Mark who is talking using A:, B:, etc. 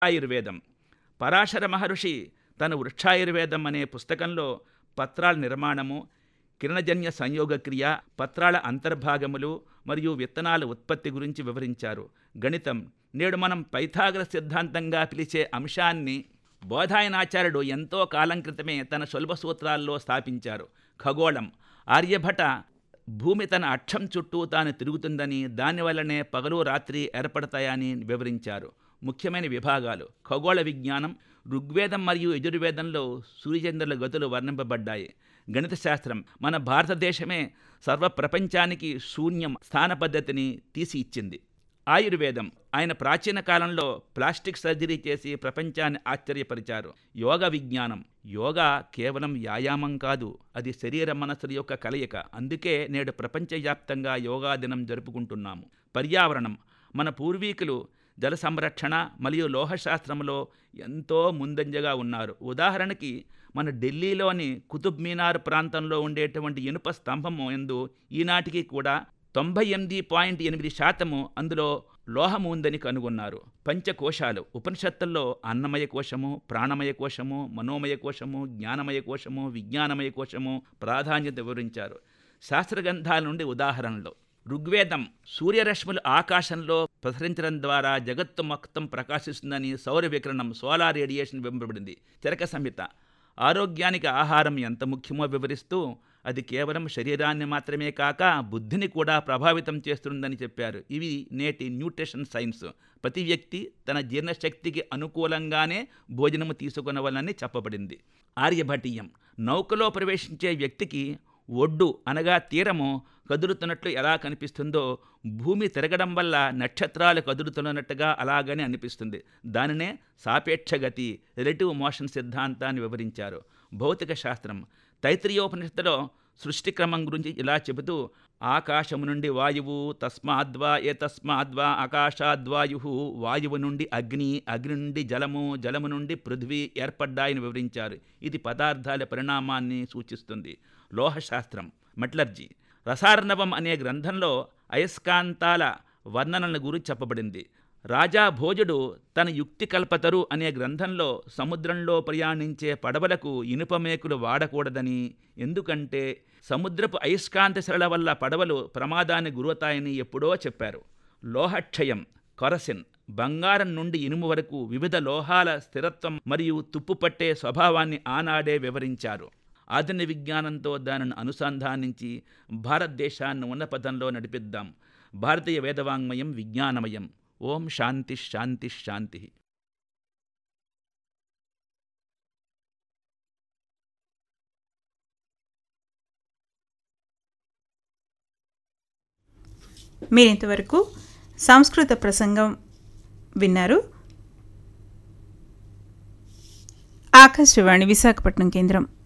A: ఆయుర్వేదం పరాశర మహర్షి తన వృక్షాయుర్వేదం అనే పుస్తకంలో పత్రాల నిర్మాణము కిరణజన్య సంయోగక్రియ పత్రాల అంతర్భాగములు మరియు విత్తనాల ఉత్పత్తి గురించి వివరించారు గణితం నేడు మనం పైథాగర సిద్ధాంతంగా పిలిచే అంశాన్ని బోధాయనాచార్యుడు ఎంతో కాలం క్రితమే తన సులభ సూత్రాల్లో స్థాపించారు ఖగోళం ఆర్యభట భూమి తన అక్షం చుట్టూ తాను తిరుగుతుందని దానివల్లనే పగలు రాత్రి ఏర్పడతాయని వివరించారు ముఖ్యమైన విభాగాలు ఖగోళ విజ్ఞానం ఋగ్వేదం మరియు యజుర్వేదంలో సూర్యచంద్రుల గతులు వర్ణింపబడ్డాయి గణిత శాస్త్రం మన భారతదేశమే సర్వ ప్రపంచానికి శూన్యం స్థాన పద్ధతిని తీసి ఇచ్చింది ఆయుర్వేదం ఆయన ప్రాచీన కాలంలో ప్లాస్టిక్ సర్జరీ చేసి ప్రపంచాన్ని ఆశ్చర్యపరిచారు యోగ విజ్ఞానం యోగా కేవలం వ్యాయామం కాదు అది శరీర మనస్సుల యొక్క కలయిక అందుకే నేడు ప్రపంచవ్యాప్తంగా యోగా దినం జరుపుకుంటున్నాము పర్యావరణం మన పూర్వీకులు జల సంరక్షణ మరియు లోహశాస్త్రంలో ఎంతో ముందంజగా ఉన్నారు ఉదాహరణకి మన ఢిల్లీలోని కుతుబ్ మీనార్ ప్రాంతంలో ఉండేటువంటి ఇనుప స్తంభము ఎందు ఈనాటికి కూడా తొంభై ఎనిమిది పాయింట్ ఎనిమిది శాతము అందులో లోహము ఉందని కనుగొన్నారు పంచకోశాలు ఉపనిషత్తుల్లో అన్నమయ కోశము ప్రాణమయ కోశము మనోమయ కోశము జ్ఞానమయ కోశము విజ్ఞానమయ కోశము ప్రాధాన్యత వివరించారు శాస్త్రగ్రంథాల నుండి ఉదాహరణలు ఋగ్వేదం సూర్యరశ్ములు ఆకాశంలో ప్రసరించడం ద్వారా జగత్తు మొత్తం ప్రకాశిస్తుందని సౌర వికిరణం సోలార్ రేడియేషన్ వివరించబడింది చరక సంహిత ఆరోగ్యానికి ఆహారం ఎంత ముఖ్యమో వివరిస్తూ అది కేవలం శరీరాన్ని మాత్రమే కాక బుద్ధిని కూడా ప్రభావితం చేస్తుందని చెప్పారు ఇవి నేటి న్యూట్రిషన్ సైన్స్ ప్రతి వ్యక్తి తన జీర్ణశక్తికి అనుకూలంగానే భోజనము తీసుకునవలని చెప్పబడింది ఆర్యభటీయం నౌకలో ప్రవేశించే వ్యక్తికి ఒడ్డు అనగా తీరము కదులుతున్నట్లు ఎలా కనిపిస్తుందో భూమి తిరగడం వల్ల నక్షత్రాలు కదులుతున్నట్టుగా అలాగనే అనిపిస్తుంది దానినే సాపేక్ష గతి రిలేటివ్ మోషన్ సిద్ధాంతాన్ని వివరించారు భౌతిక శాస్త్రం తైత్రీయోపనిషత్తులో సృష్టి క్రమం గురించి ఇలా చెబుతూ ఆకాశము నుండి వాయువు తస్మాద్వా ఏ తస్మాద్వా ఆకాశాద్వాయు వాయువు నుండి అగ్ని అగ్ని నుండి జలము జలము నుండి పృథ్వీ ఏర్పడ్డాయని వివరించారు ఇది పదార్థాల పరిణామాన్ని సూచిస్తుంది లోహశాస్త్రం మెటలర్జీ రసార్ణవం అనే గ్రంథంలో అయస్కాంతాల వర్ణనల గురించి చెప్పబడింది రాజా భోజుడు తన యుక్తి కల్పతరు అనే గ్రంథంలో సముద్రంలో ప్రయాణించే పడవలకు ఇనుప మేకులు వాడకూడదని ఎందుకంటే సముద్రపు అయస్కాంత శరళ వల్ల పడవలు ప్రమాదాన్ని గురవుతాయని ఎప్పుడో చెప్పారు లోహక్షయం కొరసిన్ బంగారం నుండి ఇనుము వరకు వివిధ లోహాల స్థిరత్వం మరియు తుప్పు పట్టే స్వభావాన్ని ఆనాడే వివరించారు ఆధునిక విజ్ఞానంతో దానిని అనుసంధానించి భారతదేశాన్ని ఉన్నపథంలో నడిపిద్దాం భారతీయ వేదవాంగ్మయం విజ్ఞానమయం ఓం శాంతి శాంతి శాంతి
B: మీరింతవరకు సంస్కృత ప్రసంగం విన్నారు ఆకాశవాణి విశాఖపట్నం కేంద్రం